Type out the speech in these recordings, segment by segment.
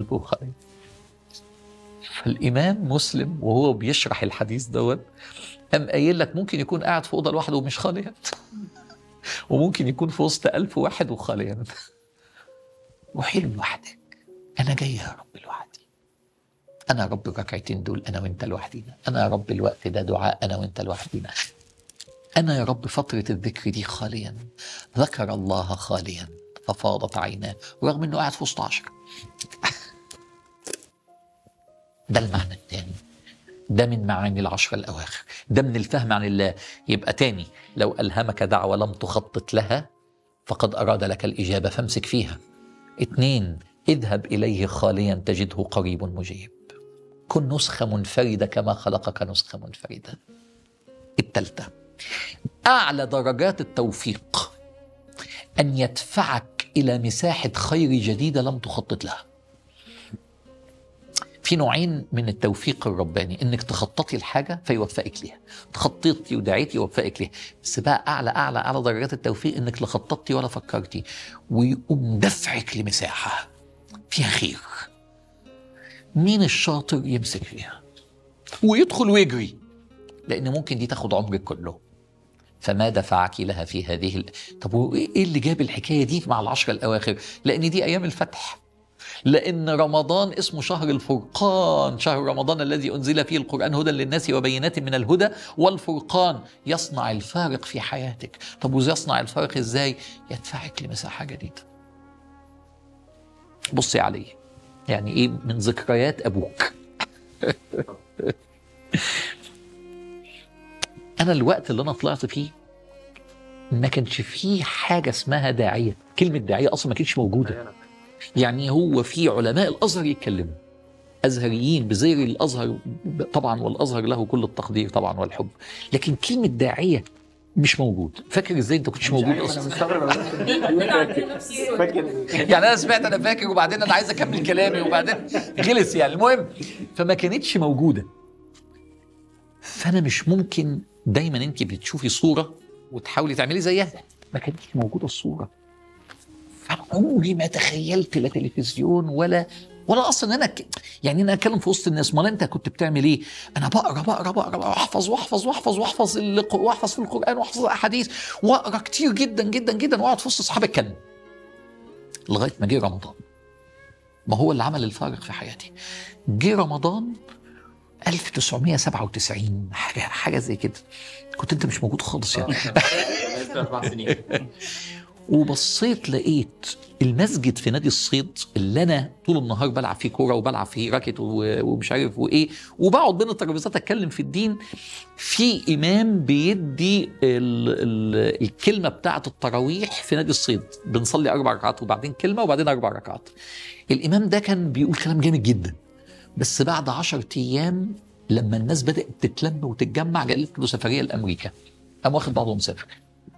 قلبه خاليا فالإمام مسلم وهو بيشرح الحديث دوت قام قايل لك ممكن يكون قاعد في أوضة لوحده ومش خاليا وممكن يكون في وسط ألف واحد وخاليا وحلو لوحدك أنا جاي يا رب لوحدي أنا يا رب الركعتين دول أنا وأنت لوحدينا أنا يا رب الوقت ده دعاء أنا وأنت لوحدينا أنا يا رب فترة الذكر دي خاليا ذكر الله خاليا ففاضت عيناه رغم أنه قاعد في وسط عشرة ده المعنى الثاني ده من معاني العشرة الأواخر ده من الفهم عن الله يبقى تاني لو ألهمك دعوة لم تخطط لها فقد أراد لك الإجابة فامسك فيها اتنين اذهب إليه خاليا تجده قريب مجيب كن نسخة منفردة كما خلقك نسخة منفردة التالتة أعلى درجات التوفيق أن يدفعك إلى مساحة خير جديدة لم تخطط لها في نوعين من التوفيق الرباني انك تخططي الحاجه فيوفقك ليها تخططي ودعيتي يوفقك ليها بس بقى اعلى اعلى اعلى درجات التوفيق انك لا خططتي ولا فكرتي ويقوم دفعك لمساحه فيها خير مين الشاطر يمسك فيها ويدخل ويجري لان ممكن دي تاخد عمرك كله فما دفعك لها في هذه ال... طب وايه اللي جاب الحكايه دي مع العشره الاواخر لان دي ايام الفتح لأن رمضان اسمه شهر الفرقان شهر رمضان الذي أنزل فيه القرآن هدى للناس وبينات من الهدى والفرقان يصنع الفارق في حياتك طب ويصنع الفارق إزاي يدفعك لمساحة جديدة بصي عليه يعني إيه من ذكريات أبوك أنا الوقت اللي أنا طلعت فيه ما كانش فيه حاجة اسمها داعية كلمة داعية أصلا ما كانتش موجودة يعني هو في علماء الازهر يتكلموا ازهريين بزير الازهر طبعا والازهر له كل التقدير طبعا والحب لكن كلمه داعيه مش موجود فاكر ازاي انت كنتش موجود انا اصلا مستغرب فاكر فاكر يعني انا سمعت انا فاكر وبعدين انا عايز اكمل كلامي وبعدين غلس يعني المهم فما كانتش موجوده فانا مش ممكن دايما انت بتشوفي صوره وتحاولي تعملي زيها ما كانتش موجوده الصوره فعمري ما تخيلت لا تلفزيون ولا ولا اصلا انا ك... يعني انا اتكلم في وسط الناس ما انت كنت بتعمل ايه؟ انا بقرا بقرا بقرا واحفظ واحفظ واحفظ واحفظ الق- واحفظ في القران واحفظ الاحاديث واقرا كتير جدا جدا جدا واقعد في وسط اصحابي اتكلم لغايه ما جه رمضان ما هو اللي عمل الفارق في حياتي جه رمضان 1997 حاجه حاجه زي كده كنت انت مش موجود خالص يعني اربع سنين وبصيت لقيت المسجد في نادي الصيد اللي انا طول النهار بلعب فيه كوره وبلعب فيه راكت و- ومش عارف وايه وبقعد بين الترابيزات اتكلم في الدين في امام بيدي ال ال الكلمه بتاعه التراويح في نادي الصيد بنصلي اربع ركعات وبعدين كلمه وبعدين اربع ركعات الامام ده كان بيقول كلام جامد جدا بس بعد عشرة ايام لما الناس بدات تتلم وتتجمع جالت له سفريه لامريكا قام واخد بعضه ومسافر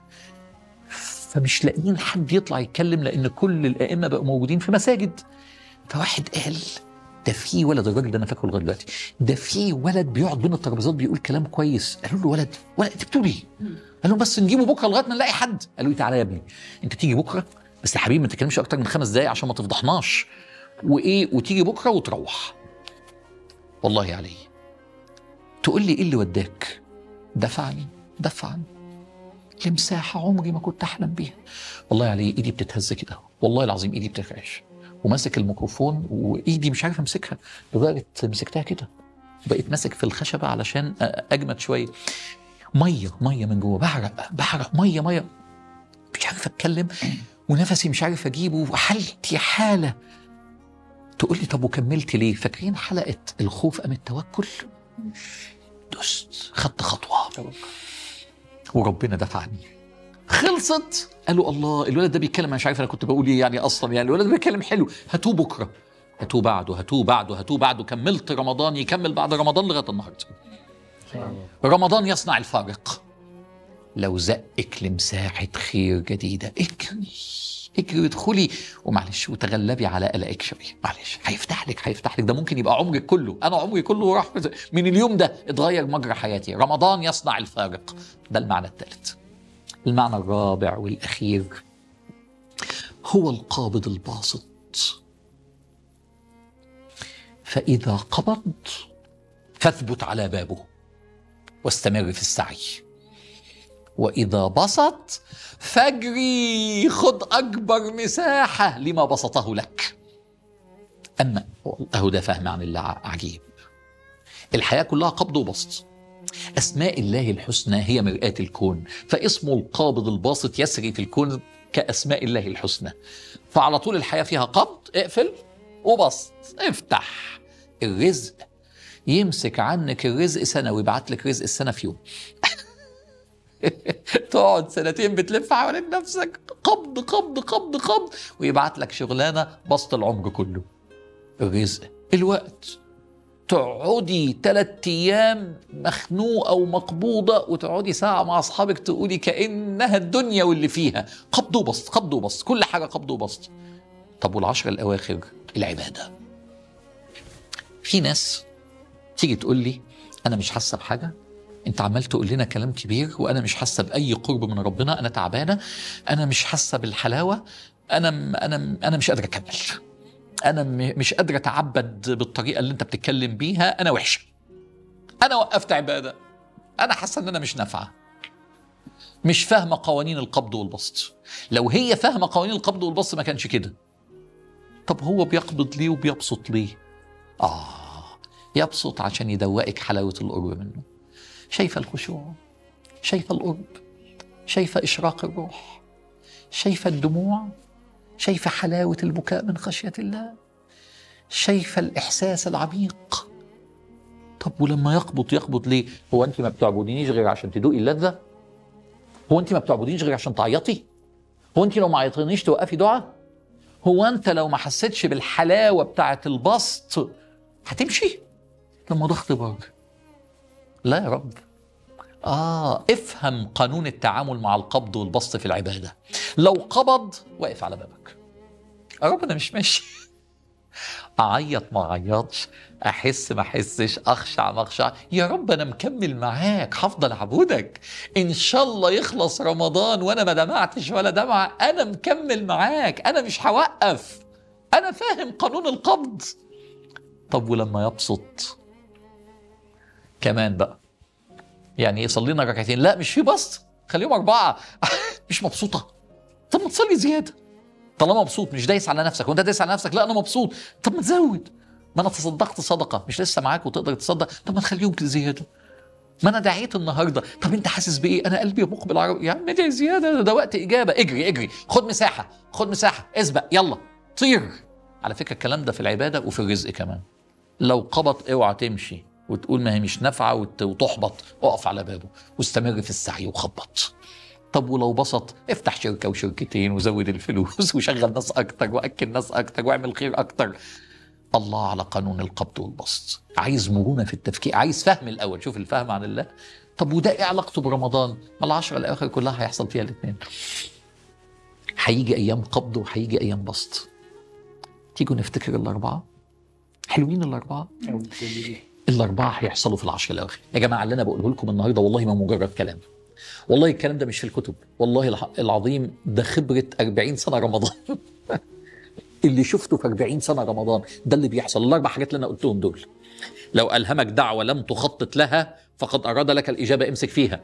فمش لاقيين حد يطلع يتكلم لان كل الائمه بقوا موجودين في مساجد فواحد قال ده في ولد الراجل ده انا فاكره لغايه دلوقتي ده في ولد بيقعد بين الترابيزات بيقول كلام كويس قالوا له ولد ولد انت بتقول ايه؟ قال لهم بس نجيبه بكره لغايه ما نلاقي حد قالوا لي تعالى يا ابني انت تيجي بكره بس يا حبيبي ما تتكلمش اكتر من خمس دقايق عشان ما تفضحناش وايه وتيجي بكره وتروح والله علي تقول لي ايه اللي وداك دفعني دفعني لمساحة عمري ما كنت أحلم بيها والله علي إيدي بتتهز كده والله العظيم إيدي بترعش وماسك الميكروفون وإيدي مش عارف أمسكها لدرجة مسكتها كده بقيت ماسك في الخشبة علشان أ- أجمد شوية مية مية من جوه بعرق بعرق مية مية مش عارف أتكلم ونفسي مش عارف أجيبه وحالتي حالة تقول لي طب وكملت ليه؟ فاكرين حلقة الخوف أم التوكل؟ دست خدت خطوة وربنا دفعني خلصت قالوا الله الولد ده بيتكلم انا مش عارف انا كنت بقول ايه يعني اصلا يعني الولد ده بيتكلم حلو هاتوه بكره هاتوه بعده هاتوه بعده هاتوه بعده كملت رمضان يكمل بعد رمضان لغايه النهارده رمضان يصنع الفارق لو زقك لمساحه خير جديده اجري اجري وادخلي ومعلش وتغلبي على قلقك شويه معلش هيفتح لك هيفتح لك ده ممكن يبقى عمرك كله انا عمري كله راح من اليوم ده اتغير مجرى حياتي رمضان يصنع الفارق ده المعنى الثالث المعنى الرابع والاخير هو القابض الباسط فإذا قبض فاثبت على بابه واستمر في السعي وإذا بسط فاجري خد أكبر مساحة لما بسطه لك أما أهو ده فهم عن الله عجيب الحياة كلها قبض وبسط أسماء الله الحسنى هي مرآة الكون فاسمه القابض الباسط يسري في الكون كأسماء الله الحسنى فعلى طول الحياة فيها قبض اقفل وبسط افتح الرزق يمسك عنك الرزق سنة ويبعت لك رزق السنة في يوم تقعد سنتين بتلف حوالين نفسك قبض قبض قبض قبض ويبعت لك شغلانة بسط العمر كله الرزق الوقت تقعدي ثلاث ايام مخنوقه ومقبوضه وتقعدي ساعه مع اصحابك تقولي كانها الدنيا واللي فيها قبض وبسط قبض وبسط كل حاجه قبض وبسط طب والعشر الاواخر العباده في ناس تيجي تقول لي انا مش حاسه بحاجه انت عمال تقول لنا كلام كبير وانا مش حاسه باي قرب من ربنا انا تعبانه انا مش حاسه بالحلاوه انا انا انا مش قادره اكمل انا م- مش قادره اتعبد بالطريقه اللي انت بتتكلم بيها انا وحشه انا وقفت عباده انا حاسه ان انا مش نافعه مش فاهمه قوانين القبض والبسط لو هي فاهمه قوانين القبض والبسط ما كانش كده طب هو بيقبض ليه وبيبسط ليه اه يبسط عشان يدوقك حلاوه القرب منه شايفه الخشوع شايفه القرب شايفه اشراق الروح شايفه الدموع شايفه حلاوه البكاء من خشيه الله شايفه الاحساس العميق طب ولما يقبض يقبض ليه هو انت ما بتعبدينيش غير عشان تدوقي اللذه هو انت ما بتعبدينيش غير عشان تعيطي هو انت لو ما عيطتنيش توقفي دعاء هو انت لو ما حسيتش بالحلاوه بتاعه البسط هتمشي لما ده اختبار لا يا رب آه افهم قانون التعامل مع القبض والبسط في العبادة لو قبض واقف على بابك يا رب أنا مش ماشي أعيط ما أعيطش أحس ما أحسش أخشع ما أخشع يا رب أنا مكمل معاك هفضل أعبدك إن شاء الله يخلص رمضان وأنا ما دمعتش ولا دمعة أنا مكمل معاك أنا مش هوقف أنا فاهم قانون القبض طب ولما يبسط كمان بقى يعني ايه صلينا ركعتين لا مش في بسط خليهم اربعه مش مبسوطه طب ما تصلي زياده طالما مبسوط مش دايس على نفسك وانت دايس على نفسك لا انا مبسوط طب ما تزود ما انا تصدقت صدقه مش لسه معاك وتقدر تصدق طب ما تخليهم زياده ما انا دعيت النهارده طب انت حاسس بايه انا قلبي مقبل على يا عم ادعي زياده ده وقت اجابه اجري اجري خد مساحه خد مساحه اسبق يلا طير على فكره الكلام ده في العباده وفي الرزق كمان لو قبض اوعى تمشي وتقول ما هي مش نافعه وت- وتحبط اقف على بابه واستمر في السعي وخبط طب ولو بسط افتح شركه وشركتين وزود الفلوس وشغل ناس اكتر واكل ناس اكتر واعمل خير اكتر الله على قانون القبض والبسط عايز مرونه في التفكير عايز فهم الاول شوف الفهم عن الله طب وده ايه علاقته برمضان ما العشرة الاواخر كلها هيحصل فيها الاثنين هيجي ايام قبض وهيجي ايام بسط تيجوا نفتكر الاربعه حلوين الاربعه الاربعه هيحصلوا في العشر الاواخر يا جماعه اللي انا بقوله لكم النهارده والله ما مجرد كلام والله الكلام ده مش في الكتب والله الح- العظيم ده خبره 40 سنه رمضان اللي شفته في 40 سنه رمضان ده اللي بيحصل الاربع حاجات اللي انا قلتهم دول لو الهمك دعوه لم تخطط لها فقد اراد لك الاجابه امسك فيها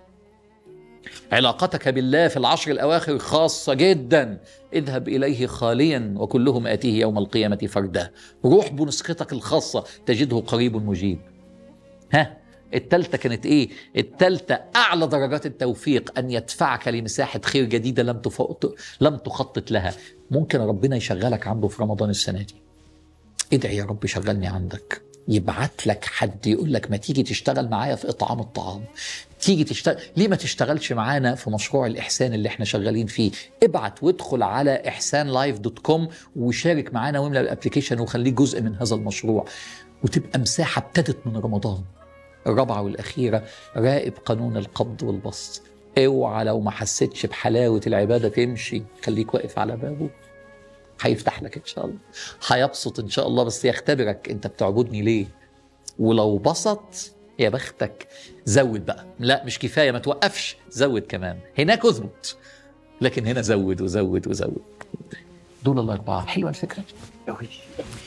علاقتك بالله في العشر الاواخر خاصه جدا اذهب اليه خاليا وكلهم اتيه يوم القيامه فردا روح بنسختك الخاصه تجده قريب مجيب ها التالتة كانت ايه؟ التالتة اعلى درجات التوفيق ان يدفعك لمساحة خير جديدة لم تفوق لم تخطط لها. ممكن ربنا يشغلك عنده في رمضان السنة دي. ادعي يا رب شغلني عندك. يبعت لك حد يقول لك ما تيجي تشتغل معايا في اطعام الطعام. تيجي تشتغل ليه ما تشتغلش معانا في مشروع الاحسان اللي احنا شغالين فيه؟ ابعت وادخل على احسان لايف دوت كوم وشارك معانا واملى الابلكيشن وخليه جزء من هذا المشروع. وتبقى مساحة ابتدت من رمضان. الرابعة والأخيرة راقب قانون القبض والبسط اوعى لو ما حسيتش بحلاوة العبادة تمشي خليك واقف على بابه هيفتح لك إن شاء الله هيبسط إن شاء الله بس يختبرك أنت بتعبدني ليه ولو بسط يا بختك زود بقى لا مش كفاية ما توقفش زود كمان هناك اثبت لكن هنا زود وزود وزود دول الأربعة حلوة الفكرة